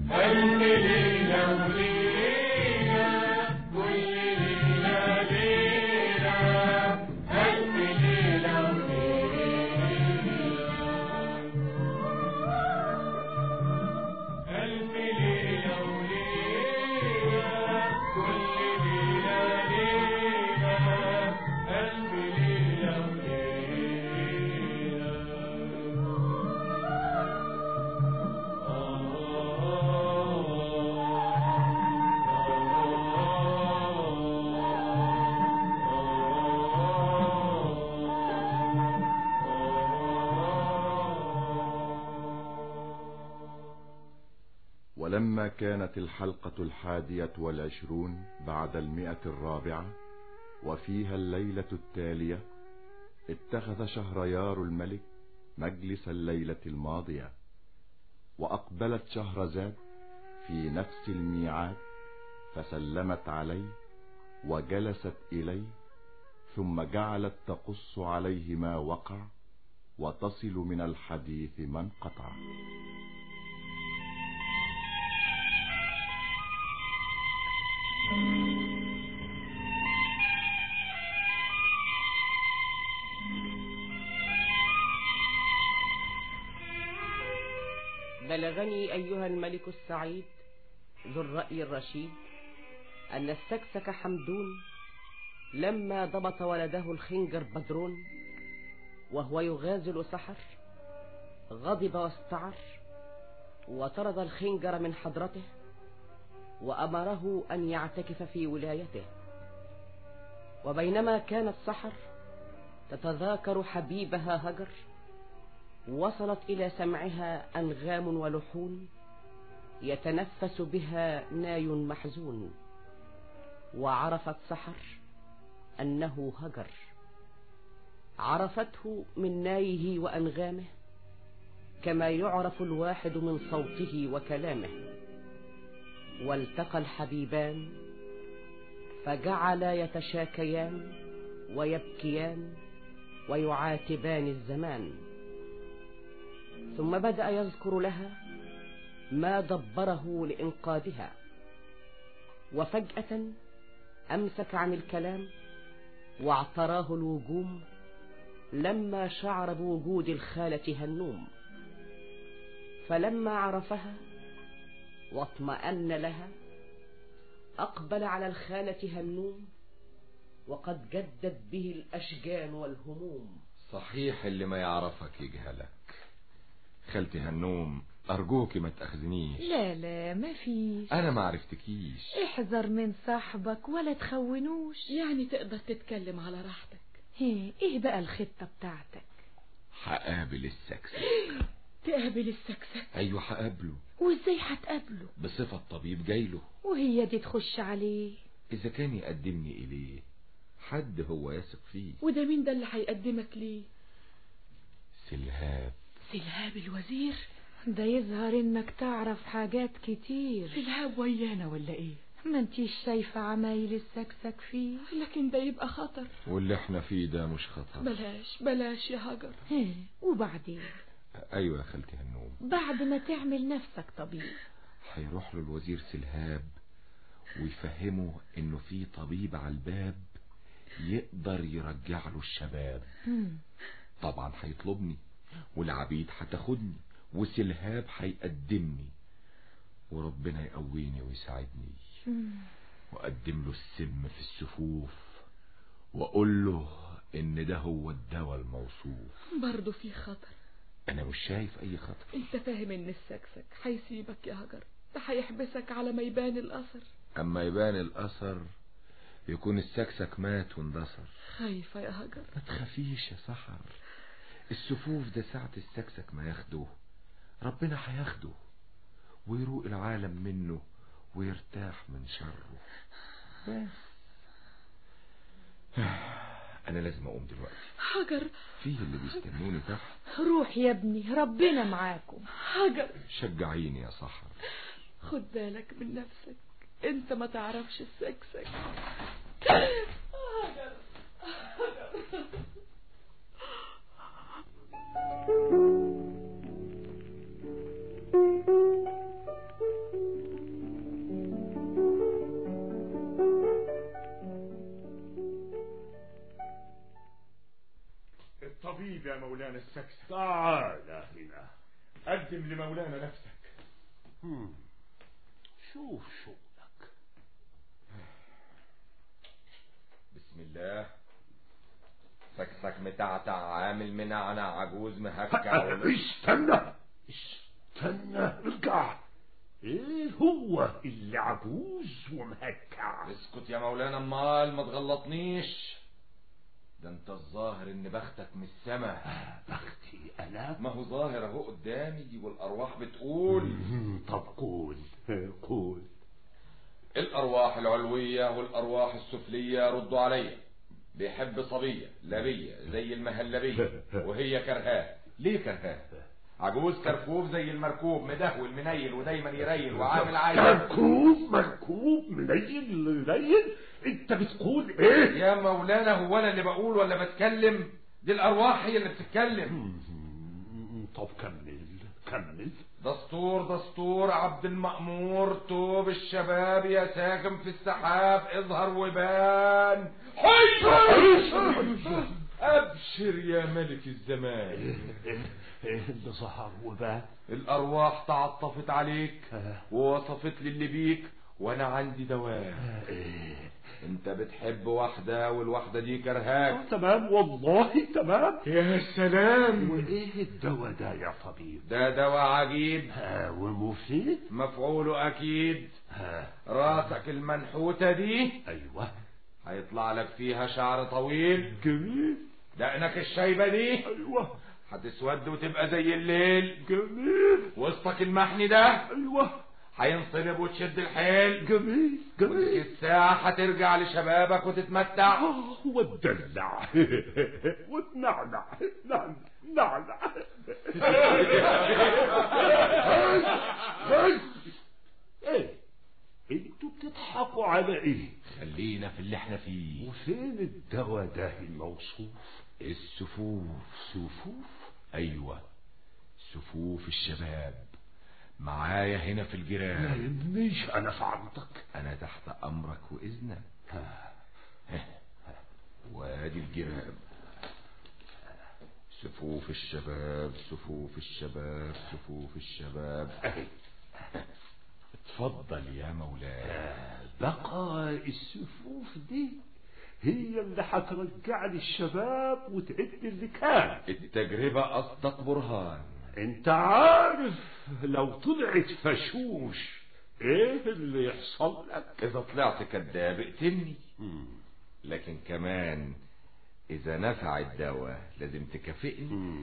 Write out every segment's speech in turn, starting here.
ألف ليلة وليلة كل ليلة ليلة ألف ليلة وليلة ألف ليلة وليلة كل ليلة ليلة ألف ليلة ولما كانت الحلقة الحادية والعشرون بعد المئة الرابعة وفيها الليلة التالية اتخذ شهريار الملك مجلس الليلة الماضية وأقبلت شهرزاد في نفس الميعاد فسلمت عليه وجلست إليه ثم جعلت تقص عليه ما وقع وتصل من الحديث ما انقطع بلغني أيها الملك السعيد ذو الرأي الرشيد أن السكسك حمدون لما ضبط ولده الخنجر بدرون وهو يغازل سحر غضب واستعر وطرد الخنجر من حضرته وأمره أن يعتكف في ولايته وبينما كانت سحر تتذاكر حبيبها هجر وصلت إلى سمعها أنغام ولحون يتنفس بها ناي محزون وعرفت سحر أنه هجر عرفته من نايه وأنغامه كما يعرف الواحد من صوته وكلامه والتقى الحبيبان فجعلا يتشاكيان ويبكيان ويعاتبان الزمان ثم بدأ يذكر لها ما دبره لإنقاذها وفجأة أمسك عن الكلام واعتراه الوجوم لما شعر بوجود الخالة هنوم فلما عرفها واطمأن لها أقبل على الخالة هنوم وقد جدت به الأشجان والهموم صحيح اللي ما يعرفك يجهلك خالتي هنوم أرجوك ما تأخذنيش لا لا ما فيش أنا ما عرفتكيش احذر من صاحبك ولا تخونوش يعني تقدر تتكلم على راحتك هي ايه بقى الخطة بتاعتك هقابل السكسك تقابل السكسك أيوة هقابله وازاي هتقابله بصفة طبيب جايله وهي دي تخش عليه إذا كان يقدمني إليه حد هو يثق فيه وده مين ده اللي هيقدمك ليه سلهاب سلهاب الوزير ده يظهر انك تعرف حاجات كتير سلهاب ويانا ولا ايه ما انتيش شايفة عمايل السكسك فيه لكن ده يبقى خطر واللي احنا فيه ده مش خطر بلاش بلاش يا هجر هي وبعدين أيوة يا خالتي هنوم بعد ما تعمل نفسك طبيب هيروح له الوزير سلهاب ويفهمه انه في طبيب على الباب يقدر يرجع له الشباب مم. طبعا هيطلبني والعبيد هتاخدني وسلهاب هيقدمني وربنا يقويني ويساعدني مم. وأقدم له السم في السفوف وأقول له إن ده هو الدواء الموصوف برضه في خطر أنا مش شايف أي خطر انت فاهم ان السكسك هيسيبك يا هجر ده هيحبسك على ما يبان الاثر أما يبان الأثر يكون السكسك مات واندثر خايفة يا هجر ما تخافيش يا سحر السفوف ده ساعة السكسك ما ياخده ربنا هياخده ويروق العالم منه ويرتاح من شره بس انا لازم اقوم دلوقتي هجر فيه اللي بيستنوني تحت روح يا ابني ربنا معاكم هجر شجعيني يا سحر خد بالك من نفسك انت ما تعرفش السكسك الطبيب يا مولانا السكسك تعال هنا قدم لمولانا نفسك هم. شوف شغلك بسم الله سكسك متعتع عامل منعنع عجوز مهكع ولا- استنى استنى ارجع ايه هو اللي عجوز ومهكع اسكت يا مولانا امال ما تغلطنيش ده انت الظاهر ان بختك من السما بختي انا ما هو ظاهر اهو قدامي والارواح بتقول مم، طب قول قول الارواح العلويه والارواح السفليه ردوا عليا بيحب صبيه لبيه زي المهلبيه وهي كرهاه ليه كرهاه عجوز كركوب زي المركوب مدهول منيل ودايما يريل وعامل عايز مركوب مركوب منيل منيل انت بتقول ايه يا مولانا هو انا اللي بقول ولا بتكلم دي الارواح هي اللي بتتكلم مم، طب كمل كمل دستور دستور عبد المأمور توب الشباب يا ساكن في السحاب اظهر وبان حي ابشر يا ملك الزمان ايه ايه اللي ظهر وبان الارواح تعطفت عليك آه. ووصفت لي اللي بيك وانا عندي دواء ايه انت بتحب واحدة والواحدة دي كرهاك آه، تمام والله تمام يا سلام وايه الدواء ده يا طبيب ده دواء عجيب ها ومفيد مفعوله اكيد ها راسك المنحوتة دي ايوه هيطلع لك فيها شعر طويل جميل دقنك الشايبة دي ايوه هتسود وتبقى زي الليل جميل وسطك المحني ده ايوه هينصلب وتشد الحيل جميل وديك جميل الساعة هترجع لشبابك وتتمتع آه، وتدلع وتنعنع نعنع نعنع بس ايه انتوا بتضحكوا على ايه خلينا في اللي احنا فيه وفين الدواء ده الموصوف السفوف سفوف ايوه سفوف الشباب معايا هنا في لا الجيران يهمنيش انا في عرضك انا تحت امرك واذنك ها، وادي الجيران سفوف الشباب سفوف الشباب سفوف الشباب أهي. اتفضل يا مولاي بقى السفوف دي هي اللي هترجع لي الشباب وتعد اللي كان التجربة أصدق برهان انت عارف لو طلعت فشوش ايه اللي يحصل لك إذا طلعت كذاب اقتلني لكن كمان إذا نفع الدواء لازم تكافئني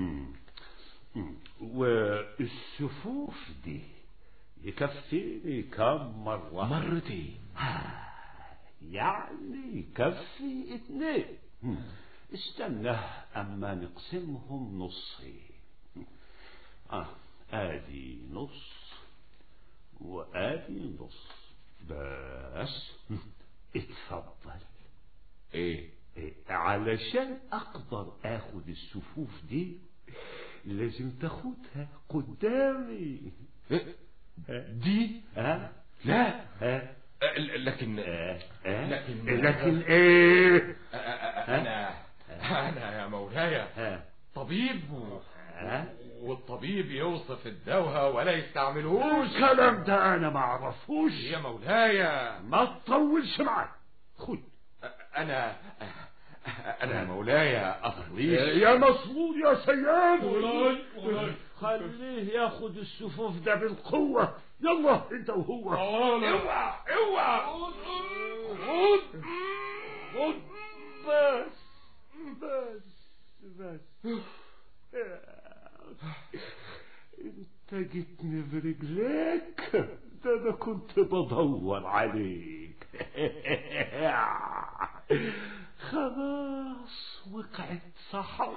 والسفوف دي يكفيني كم مرة مرتين يعني يكفي اتنين استنى اما نقسمهم نصين اه ادي نص وادي نص بس اتفضل إيه إيه، علشان اقدر اخد السفوف دي لازم تاخدها قدامي إيه؟ دي ها لا ها أه، لكن آه، آه. لكن- لكن ايه أ- أ- أنا أنا يا مولاي ها طبيب و- ها والطبيب يوصف الدواء ولا يستعملهوش الكلام ده انا ما اعرفوش يا مولاي ما تطولش معاك خد أنا أنا يا مولاي أصليش يا مسرور يا سياد مولاي، مولاي. خليه ياخد السفوف ده بالقوة يلا انت وهو تعالى اوعى اوعى خد خد بس بس بس انت جيتني برجليك ده انا كنت بدور عليك خلاص وقعت سحر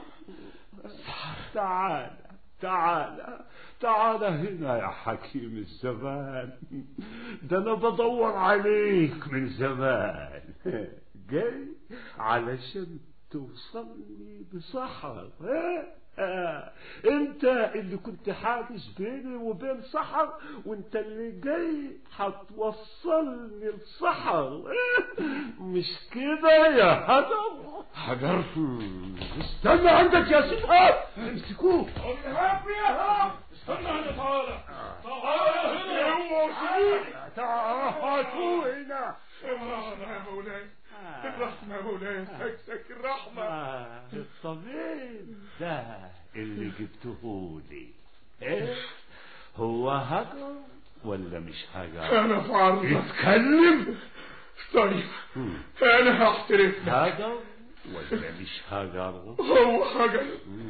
تعال تعال تعال هنا يا حكيم الزمان ده انا بدور عليك من زمان جاي علشان توصلني بسحر ها؟ آه. انت اللي كنت حاجز بيني وبين سحر وانت اللي جاي هتوصلني لسحر آه. مش كده يا هدر حجر استنى عندك يا سيدي امسكوه ارهاب يا هاب استنى هنا تعالى تعالى هنا اوعوا تعالوا هنا الرحمة يا مولاي الرحمة يا مولاي سكسك الرحمة آه، الطبيب ده اللي جبتهولي ايه هو هجر ولا مش هجر انا في عرضك اتكلم طيب انا هحترف لك هجر ولا مش هجر هو حاجة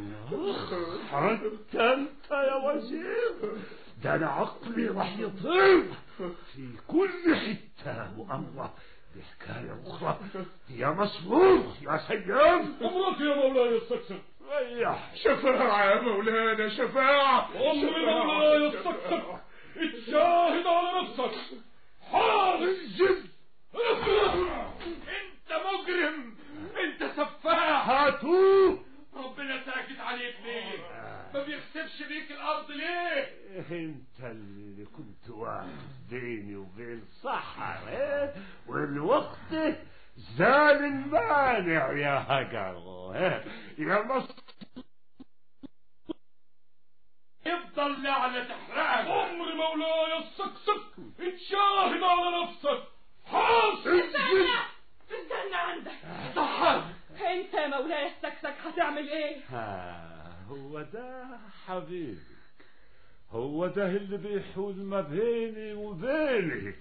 حتى انت يا وزير ده انا عقلي راح يطير في كل حته وامره دي حكايه اخرى يا مسرور يا سيد امرك يا مولاي السكسك ريح شفاعة يا مولانا شفاعة أمر مولاي السكسك اتشاهد على نفسك حاجز انت مجرم انت سفاح هاتوه ربنا ساكت عليك ليه ما بيخسفش بيك الارض ليه انت اللي كنت واقف بيني وبين صحر ايه والوقت زال المانع يا هجر إيه؟ يا مصر يفضل لعنة تحرقك أمر مولاي السكسك اتشاهد على نفسك حاصل استنى عندك سحر انت يا مولاي السكسك هتعمل ايه ها هو ده حبيبي هو ده اللي بيحول ما بيني وبينك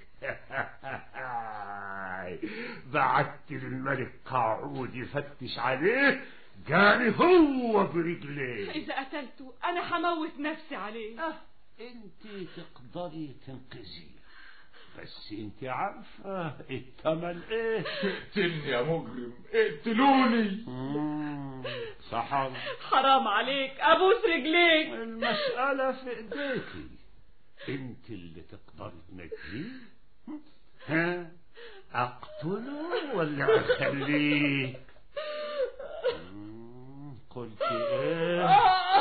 بعت للملك قاعود يفتش عليه جاني هو برجليه اذا قتلته انا هموت نفسي عليه اه انت تقدري تنقذيه بس انت عارفة التمن ايه اقتلني يا مجرم اقتلوني مم، سحر حرام عليك ابوس رجليك المسألة في ايديكي انت اللي تقدري تنجيه ها اقتله ولا اخليه مم، قلت ايه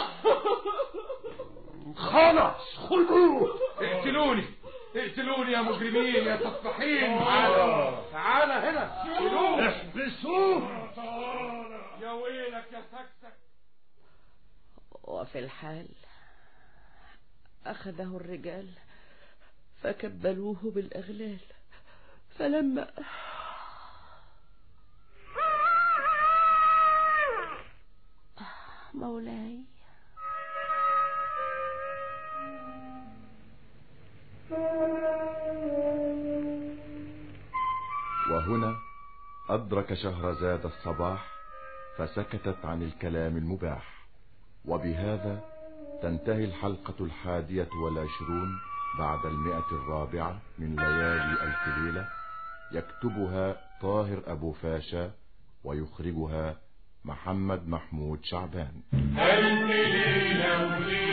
خلاص خذوه اقتلوني اقتلوني يا مجرمين يا سفاحين تعالى تعالى هنا اقتلوني احبسوه يا ويلك يا سكسك وفي الحال أخذه الرجال فكبلوه بالأغلال فلما مولاي وهنا أدرك شهرزاد الصباح فسكتت عن الكلام المباح وبهذا تنتهي الحلقة الحادية والعشرون بعد المئة الرابعة من ليالي ألف ليلة يكتبها طاهر أبو فاشا ويخرجها محمد محمود شعبان ألف ليلة وليلة